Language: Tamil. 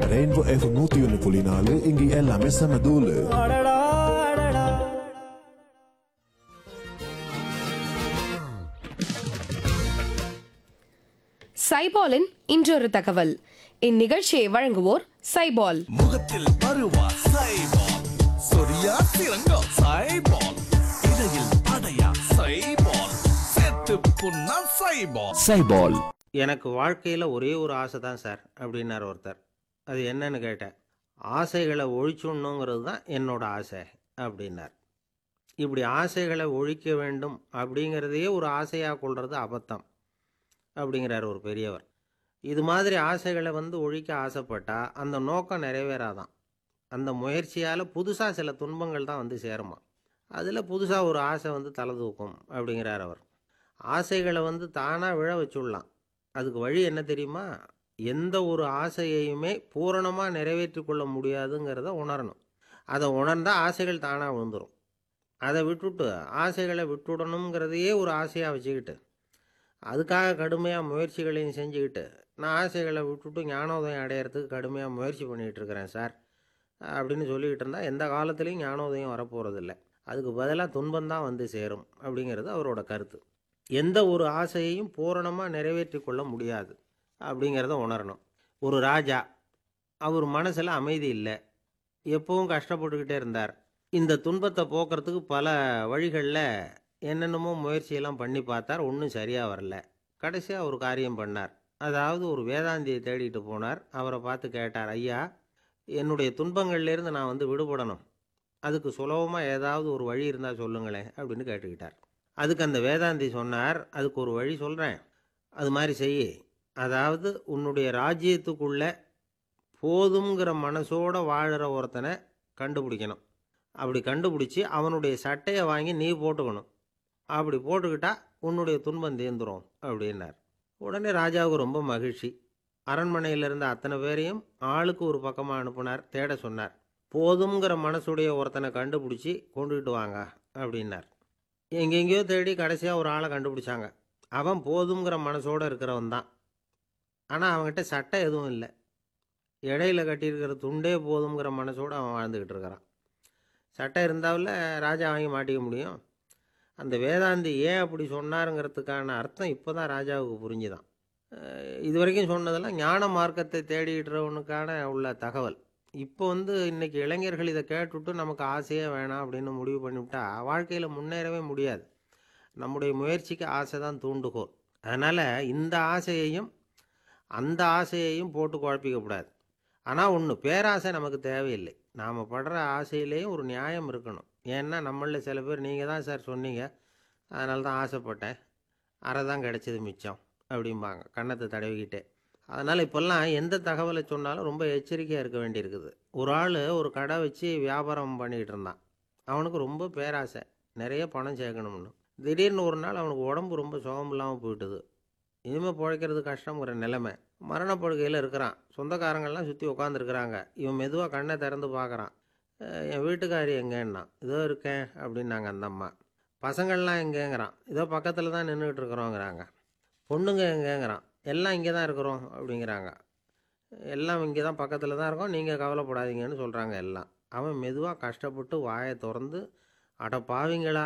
ரெயின்போ எஃப் நூத்தி ஒன்னு புள்ளி நாலு இங்க எல்லாமே செம தூளு சைபாலின் இன்றொரு தகவல் இந்நிகழ்ச்சியை வழங்குவோர் சைபால் முகத்தில் பருவா சைபால் சொரியா சிறங்கோ சைபால் இடையில் அடையா சைபால் செத்து புண்ணா சைபால் சைபால் எனக்கு வாழ்க்கையில் ஒரே ஒரு ஆசை தான் சார் அப்படின்னார் ஒருத்தர் அது என்னன்னு கேட்டேன் ஆசைகளை ஒழிச்சுடணுங்கிறது தான் என்னோட ஆசை அப்படின்னார் இப்படி ஆசைகளை ஒழிக்க வேண்டும் அப்படிங்கிறதையே ஒரு ஆசையாக கொள்வது அபத்தம் அப்படிங்கிறார் ஒரு பெரியவர் இது மாதிரி ஆசைகளை வந்து ஒழிக்க ஆசைப்பட்டா அந்த நோக்கம் நிறைவேறாதான் அந்த முயற்சியால் புதுசாக சில துன்பங்கள் தான் வந்து சேருமா அதில் புதுசாக ஒரு ஆசை வந்து தலை தூக்கும் அப்படிங்கிறார் அவர் ஆசைகளை வந்து தானாக விழ வச்சுடலாம் அதுக்கு வழி என்ன தெரியுமா எந்த ஒரு ஆசையையுமே பூரணமாக நிறைவேற்றி கொள்ள முடியாதுங்கிறத உணரணும் அதை உணர்ந்தால் ஆசைகள் தானாக விழுந்துடும் அதை விட்டுட்டு ஆசைகளை விட்டுடணுங்கிறதையே ஒரு ஆசையாக வச்சுக்கிட்டு அதுக்காக கடுமையாக முயற்சிகளையும் செஞ்சுக்கிட்டு நான் ஆசைகளை விட்டுட்டு ஞானோதயம் அடையிறதுக்கு கடுமையாக முயற்சி பண்ணிகிட்டு இருக்கிறேன் சார் அப்படின்னு சொல்லிக்கிட்டு இருந்தால் எந்த காலத்துலேயும் ஞானோதயம் வரப்போகிறதில்ல அதுக்கு பதிலாக துன்பம்தான் வந்து சேரும் அப்படிங்கிறது அவரோட கருத்து எந்த ஒரு ஆசையையும் பூரணமாக நிறைவேற்றி கொள்ள முடியாது அப்படிங்கிறத உணரணும் ஒரு ராஜா அவர் மனசில் அமைதி இல்லை எப்பவும் கஷ்டப்பட்டுக்கிட்டே இருந்தார் இந்த துன்பத்தை போக்குறதுக்கு பல வழிகளில் என்னென்னமோ முயற்சியெல்லாம் பண்ணி பார்த்தார் ஒன்றும் சரியாக வரல கடைசியாக ஒரு காரியம் பண்ணார் அதாவது ஒரு வேதாந்தியை தேடிட்டு போனார் அவரை பார்த்து கேட்டார் ஐயா என்னுடைய துன்பங்கள்லேருந்து நான் வந்து விடுபடணும் அதுக்கு சுலபமாக ஏதாவது ஒரு வழி இருந்தால் சொல்லுங்களேன் அப்படின்னு கேட்டுக்கிட்டார் அதுக்கு அந்த வேதாந்தி சொன்னார் அதுக்கு ஒரு வழி சொல்கிறேன் அது மாதிரி செய் அதாவது உன்னுடைய ராஜ்யத்துக்குள்ள போதுங்கிற மனசோட வாழுற ஒருத்தனை கண்டுபிடிக்கணும் அப்படி கண்டுபிடிச்சி அவனுடைய சட்டையை வாங்கி நீ போட்டுக்கணும் அப்படி போட்டுக்கிட்டா உன்னுடைய துன்பம் தீர்ந்துரும் அப்படின்னார் உடனே ராஜாவுக்கு ரொம்ப மகிழ்ச்சி அரண்மனையில் இருந்த அத்தனை பேரையும் ஆளுக்கு ஒரு பக்கமாக அனுப்புனார் தேட சொன்னார் போதுங்கிற மனசுடைய ஒருத்தனை கண்டுபிடிச்சி கொண்டுகிட்டு வாங்க அப்படின்னார் எங்கெங்கேயோ தேடி கடைசியாக ஒரு ஆளை கண்டுபிடிச்சாங்க அவன் போதுங்கிற மனசோடு இருக்கிறவன் தான் ஆனால் அவன்கிட்ட சட்டை எதுவும் இல்லை இடையில கட்டியிருக்கிற துண்டே போதுங்கிற மனசோடு அவன் வாழ்ந்துக்கிட்டு இருக்கிறான் சட்டை இருந்தாவில் ராஜா வாங்கி மாட்டிக்க முடியும் அந்த வேதாந்தி ஏன் அப்படி சொன்னாருங்கிறதுக்கான அர்த்தம் இப்போ தான் ராஜாவுக்கு புரிஞ்சுதான் அஹ் இது வரைக்கும் சொன்னதெல்லாம் ஞான மார்க்கத்தை தேடிடுறவனுக்கான உள்ள தகவல் இப்போ வந்து இன்னைக்கு இளைஞர்கள் இதை கேட்டுவிட்டு நமக்கு ஆசையே வேணாம் அப்படின்னு முடிவு பண்ணிவிட்டா வாழ்க்கையில் முன்னேறவே முடியாது நம்முடைய முயற்சிக்கு ஆசை தான் தூண்டுகோல் அதனால் இந்த ஆசையையும் அந்த ஆசையையும் போட்டு குழப்பிக்கக்கூடாது ஆனால் ஒன்று பேராசை நமக்கு தேவையில்லை நாம் படுற ஆசையிலேயும் ஒரு நியாயம் இருக்கணும் ஏன்னா நம்மளில் சில பேர் நீங்கள் தான் சார் சொன்னீங்க அதனால தான் ஆசைப்பட்டேன் அரை தான் கிடச்சிது மிச்சம் அப்படிம்பாங்க கன்னத்தை தடவிக்கிட்டே அதனால் இப்போல்லாம் எந்த தகவலை சொன்னாலும் ரொம்ப எச்சரிக்கையாக இருக்க வேண்டியிருக்குது ஒரு ஆள் ஒரு கடை வச்சு வியாபாரம் பண்ணிக்கிட்டு இருந்தான் அவனுக்கு ரொம்ப பேராசை நிறைய பணம் சேர்க்கணும்னு திடீர்னு ஒரு நாள் அவனுக்கு உடம்பு ரொம்ப சுகம் இல்லாமல் போயிட்டுது இனிமேல் பிழைக்கிறது கஷ்டங்கிற நிலைமை மரணப்படுகையில் இருக்கிறான் சொந்தக்காரங்கள்லாம் சுற்றி உட்காந்துருக்குறாங்க இவன் மெதுவாக கண்ணை திறந்து பார்க்குறான் என் வீட்டுக்காரி எங்கேன்னா இதோ இருக்கேன் அப்படின்னாங்க அந்த அம்மா பசங்கள்லாம் எங்கேங்கிறான் இதோ பக்கத்தில் தான் நின்றுட்டு இருக்கிறோங்கிறாங்க பொண்ணுங்க எங்கேங்கிறான் எல்லாம் இங்கே தான் இருக்கிறோம் அப்படிங்கிறாங்க எல்லாம் இங்கே தான் பக்கத்தில் தான் இருக்கோம் நீங்கள் கவலைப்படாதீங்கன்னு சொல்கிறாங்க எல்லாம் அவன் மெதுவாக கஷ்டப்பட்டு வாயை திறந்து அட பாவிங்களா